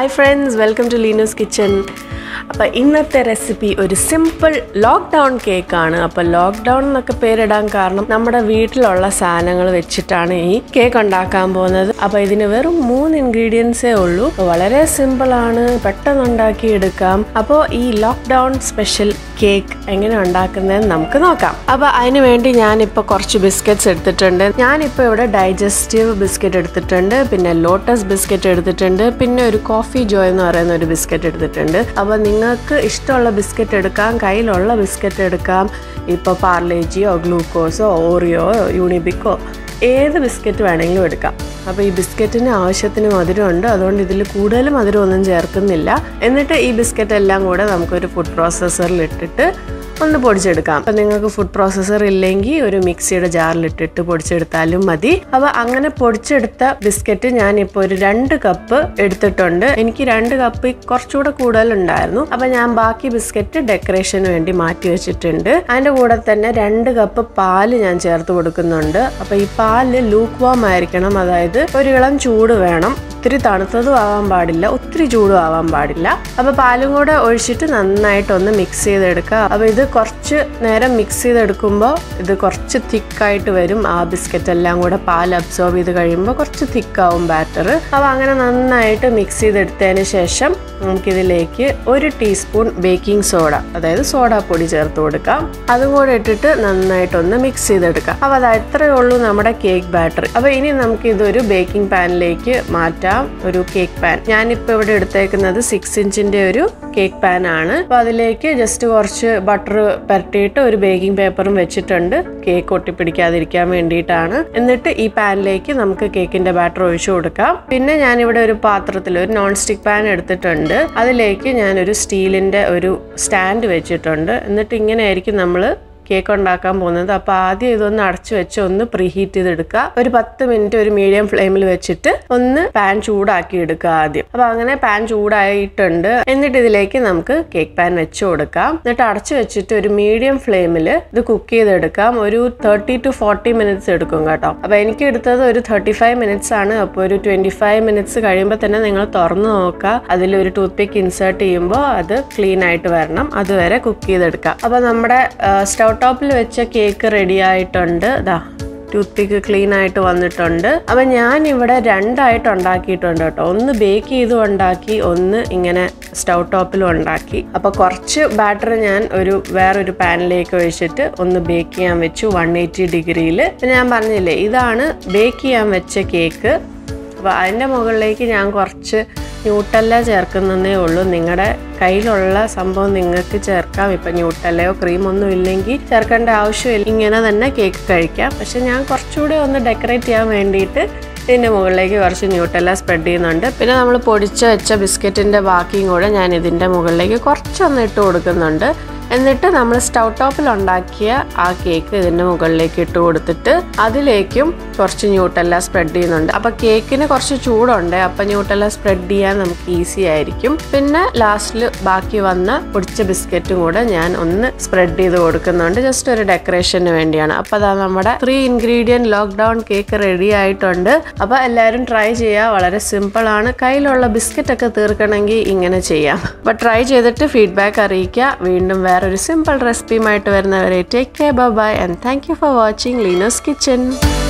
hi friends welcome to Leeno's kitchen അപ്പോൾ ഇന്നത്തെ recipe ഒരു സിമ്പിൾ ലോക്ക്ഡൗൺ കേക്കാണ് അപ്പോൾ ലോക്ക്ഡൗൺ എന്നൊക്കെ പേരിടാൻ കാരണം നമ്മുടെ വീട്ടിലുള്ള സാധനങ്ങൾ വെച്ചിട്ടാണ് ഈ കേക്ക് ഉണ്ടാക്കാൻ പോകുന്നത് അപ്പോൾ ഇതിന് വെറും മൂന്ന് ഇൻഗ്രീഡിയൻസേ ഉള്ളൂ അപ്പോൾ വളരെ സിമ്പിളാണ് പെട്ടെന്ന് ഉണ്ടാക്കി എടുക്കാം അപ്പോൾ ഈ ലോക്ക്ഡൗൺ സ്പെഷ്യൽ കേക്ക് എങ്ങനെ ഉണ്ടാക്കുന്നതെന്ന് നമുക്ക് നോക്കാം അപ്പോൾ അതിന് വേണ്ടി ഞാനിപ്പോൾ കുറച്ച് ബിസ്ക്കറ്റ്സ് എടുത്തിട്ടുണ്ട് ഞാനിപ്പോൾ ഇവിടെ ഡൈജസ്റ്റീവ് ബിസ്ക്കറ്റ് എടുത്തിട്ടുണ്ട് പിന്നെ ലോട്ടസ് ബിസ്ക്കറ്റ് എടുത്തിട്ടുണ്ട് പിന്നെ ഒരു കോഫി ജോയ് എന്ന് പറയുന്ന ഒരു ബിസ്ക്കറ്റ് എടുത്തിട്ടുണ്ട് അപ്പോൾ നിങ്ങൾക്ക് ഇഷ്ടമുള്ള ബിസ്ക്കറ്റ് എടുക്കാം കയ്യിലുള്ള ബിസ്ക്കറ്റ് എടുക്കാം ഇപ്പോൾ പാർലേജിയോ ഗ്ലൂക്കോസോ ഓറിയോ യൂണിബിക്കോ ഏത് ബിസ്ക്കറ്റ് വേണമെങ്കിലും എടുക്കാം അപ്പോൾ ഈ ബിസ്ക്കറ്റിന് ആവശ്യത്തിന് മധുരമുണ്ട് അതുകൊണ്ട് ഇതിൽ കൂടുതൽ മധുരമൊന്നും ചേർക്കുന്നില്ല എന്നിട്ട് ഈ ബിസ്ക്കറ്റ് എല്ലാം കൂടെ നമുക്കൊരു ഫുഡ് പ്രോസസ്സറിൽ ഇട്ടിട്ട് ഒന്ന് പൊടിച്ചെടുക്കാം അപ്പം നിങ്ങൾക്ക് ഫുഡ് പ്രോസസ്സർ ഇല്ലെങ്കിൽ ഒരു മിക്സിയുടെ ജാറിലിട്ടിട്ട് പൊടിച്ചെടുത്താലും മതി അപ്പോൾ അങ്ങനെ പൊടിച്ചെടുത്ത ബിസ്ക്കറ്റ് ഞാനിപ്പോൾ ഒരു രണ്ട് കപ്പ് എടുത്തിട്ടുണ്ട് എനിക്ക് രണ്ട് കപ്പ് കുറച്ചുകൂടെ കൂടുതലുണ്ടായിരുന്നു അപ്പം ഞാൻ ബാക്കി ബിസ്ക്കറ്റ് ഡെക്കറേഷന് വേണ്ടി മാറ്റി വെച്ചിട്ടുണ്ട് അതിൻ്റെ കൂടെ തന്നെ രണ്ട് കപ്പ് പാല് ഞാൻ ചേർത്ത് കൊടുക്കുന്നുണ്ട് അപ്പോൾ ഈ പാല് ലൂക്ക് വാം ആയിരിക്കണം അതായത് ഒരു ഇളം ചൂട് വേണം ഒത്തിരി തണുത്തതും ആവാൻ പാടില്ല ഒത്തിരി ചൂടും ആവാൻ പാടില്ല അപ്പോൾ പാലും കൂടെ ഒഴിച്ചിട്ട് നന്നായിട്ടൊന്ന് മിക്സ് ചെയ്തെടുക്കുക അപ്പോൾ ഇത് കുറച്ച് നേരം മിക്സ് ചെയ്തെടുക്കുമ്പോൾ ഇത് കുറച്ച് തിക്കായിട്ട് വരും ആ ബിസ്ക്കറ്റ് എല്ലാം കൂടെ പാൽ അബ്സോർബ് ചെയ്ത് കഴിയുമ്പോൾ കുറച്ച് തിക്കാവും ബാറ്റർ അപ്പോൾ അങ്ങനെ നന്നായിട്ട് മിക്സ് ചെയ്തെടുത്തതിന് ശേഷം നമുക്കിതിലേക്ക് ഒരു ടീസ്പൂൺ ബേക്കിംഗ് സോഡ അതായത് സോഡാപ്പൊടി ചേർത്ത് കൊടുക്കാം അതും കൂടെ ഇട്ടിട്ട് നന്നായിട്ടൊന്ന് മിക്സ് ചെയ്തെടുക്കാം അപ്പോൾ അത് അത്രയേ ഉള്ളൂ നമ്മുടെ കേക്ക് ബാറ്റർ അപ്പോൾ ഇനി നമുക്ക് ഇതൊരു ബേക്കിംഗ് പാനിലേക്ക് മാറ്റാം ഒരു കേക്ക് പാൻ ഞാനിപ്പോൾ ഇവിടെ എടുത്തേക്കുന്നത് സിക്സ് ഇഞ്ചിൻ്റെ ഒരു കേക്ക് പാൻ ആണ് അപ്പോൾ അതിലേക്ക് ജസ്റ്റ് കുറച്ച് ബട്ടർ പരട്ടിയിട്ട് ഒരു ബേക്കിംഗ് പേപ്പറും വെച്ചിട്ടുണ്ട് കേക്ക് ഒട്ടിപ്പിടിക്കാതിരിക്കാൻ വേണ്ടിയിട്ടാണ് എന്നിട്ട് ഈ പാനിലേക്ക് നമുക്ക് കേക്കിന്റെ ബാറ്റർ ഒഴിച്ചു കൊടുക്കാം പിന്നെ ഞാനിവിടെ ഒരു പാത്രത്തിൽ ഒരു നോൺ സ്റ്റിക്ക് പാൻ എടുത്തിട്ടുണ്ട് അതിലേക്ക് ഞാനൊരു സ്റ്റീലിന്റെ ഒരു സ്റ്റാൻഡ് വെച്ചിട്ടുണ്ട് എന്നിട്ട് ഇങ്ങനെയായിരിക്കും നമ്മൾ കേക്ക് ഉണ്ടാക്കാൻ പോകുന്നത് അപ്പോൾ ആദ്യം ഇതൊന്ന് അടച്ചു വെച്ച് ഒന്ന് പ്രീഹീറ്റ് ചെയ്തെടുക്കുക ഒരു പത്ത് മിനിറ്റ് ഒരു മീഡിയം ഫ്ലെയിമിൽ വെച്ചിട്ട് ഒന്ന് പാൻ ചൂടാക്കി എടുക്കുക ആദ്യം അപ്പോൾ അങ്ങനെ പാൻ ചൂടായിട്ടുണ്ട് എന്നിട്ട് ഇതിലേക്ക് നമുക്ക് കേക്ക് പാൻ വെച്ച് കൊടുക്കാം എന്നിട്ട് അടച്ചു വെച്ചിട്ട് ഒരു മീഡിയം ഫ്ലെയിമിൽ ഇത് കുക്ക് ചെയ്തെടുക്കാം ഒരു തേർട്ടി ടു ഫോർട്ടി മിനിറ്റ്സ് എടുക്കും കേട്ടോ അപ്പോൾ എനിക്ക് എടുത്തത് ഒരു തേർട്ടി ഫൈവ് മിനിറ്റ്സ് ആണ് അപ്പോൾ ഒരു ട്വൻറ്റി ഫൈവ് മിനിറ്റ്സ് കഴിയുമ്പോൾ തന്നെ നിങ്ങൾ തുറന്നു നോക്കുക അതിലൊരു ടൂത്ത് പിക്ക് ഇൻസേർട്ട് ചെയ്യുമ്പോൾ അത് ക്ലീൻ ആയിട്ട് വരണം അതുവരെ കുക്ക് ചെയ്തെടുക്കാം അപ്പോൾ നമ്മുടെ സ്റ്റൗ ടോപ്പിൽ വെച്ച കേക്ക് റെഡി ആയിട്ടുണ്ട് ഇതാ ടൂത്ത് പിക്ക് ക്ലീൻ ആയിട്ട് വന്നിട്ടുണ്ട് അപ്പം ഞാൻ ഇവിടെ രണ്ടായിട്ട് ഉണ്ടാക്കിയിട്ടുണ്ട് കേട്ടോ ഒന്ന് ബേക്ക് ചെയ്തും ഉണ്ടാക്കി ഒന്ന് ഇങ്ങനെ സ്റ്റൗ ടോപ്പിലും ഉണ്ടാക്കി അപ്പോൾ കുറച്ച് ബാറ്റർ ഞാൻ ഒരു വേറൊരു പാനിലേക്ക് ഒഴിച്ചിട്ട് ഒന്ന് ബേക്ക് ചെയ്യാൻ വെച്ചു വൺ എയ്റ്റി ഡിഗ്രിയിൽ പിന്നെ ഞാൻ പറഞ്ഞില്ലേ ഇതാണ് ബേക്ക് ചെയ്യാൻ വെച്ച കേക്ക് അപ്പോൾ അതിൻ്റെ മുകളിലേക്ക് ഞാൻ കുറച്ച് ന്യൂട്ടല്ല ചേർക്കുന്നതേ ഉള്ളൂ നിങ്ങളുടെ കയ്യിലുള്ള സംഭവം നിങ്ങൾക്ക് ചേർക്കാം ഇപ്പം ന്യൂട്ടല്ലയോ ക്രീം ഒന്നും ഇല്ലെങ്കിൽ ചേർക്കേണ്ട ആവശ്യമില്ല ഇങ്ങനെ തന്നെ കേക്ക് കഴിക്കാം പക്ഷെ ഞാൻ കുറച്ചുകൂടി ഒന്ന് ഡെക്കറേറ്റ് ചെയ്യാൻ വേണ്ടിയിട്ട് ഇതിൻ്റെ മുകളിലേക്ക് കുറച്ച് ന്യൂട്ടല്ല സ്പ്രെഡ് ചെയ്യുന്നുണ്ട് പിന്നെ നമ്മൾ പൊടിച്ച് വെച്ച ബിസ്ക്കറ്റിൻ്റെ ബാക്കിയും കൂടെ ഞാൻ ഇതിൻ്റെ മുകളിലേക്ക് കുറച്ചൊന്ന് ഇട്ട് കൊടുക്കുന്നുണ്ട് എന്നിട്ട് നമ്മൾ സ്റ്റൗ ടോപ്പിൽ ഉണ്ടാക്കിയ ആ കേക്ക് ഇതിൻ്റെ മുകളിലേക്ക് ഇട്ട് കൊടുത്തിട്ട് അതിലേക്കും കുറച്ച് ന്യൂട്ടല്ല സ്പ്രെഡ് ചെയ്യുന്നുണ്ട് അപ്പോൾ കേക്കിന് കുറച്ച് ചൂടുണ്ട് അപ്പോൾ ന്യൂട്ടല്ല സ്പ്രെഡ് ചെയ്യാൻ നമുക്ക് ഈസി ആയിരിക്കും പിന്നെ ലാസ്റ്റിൽ ബാക്കി വന്ന പൊടിച്ച ബിസ്ക്കറ്റും കൂടെ ഞാൻ ഒന്ന് സ്പ്രെഡ് ചെയ്ത് കൊടുക്കുന്നുണ്ട് ജസ്റ്റ് ഒരു ഡെക്കറേഷന് വേണ്ടിയാണ് അപ്പോൾ അതാ നമ്മുടെ three ingredient lockdown cake ready ആയിട്ടുണ്ട് അപ്പോൾ എല്ലാവരും ട്രൈ ചെയ്യുക വളരെ സിമ്പിൾ ആണ് കയ്യിലുള്ള ബിസ്ക്കറ്റ് ഒക്കെ തീർക്കണമെങ്കിൽ ഇങ്ങനെ ചെയ്യാം അപ്പോൾ ട്രൈ ചെയ്തിട്ട് ഫീഡ്ബാക്ക് അറിയിക്കുക വീണ്ടും വേറൊരു സിമ്പിൾ റെസിപ്പിയുമായിട്ട് വരുന്നവരെ take care bye and thank you for watching Leeno's kitchen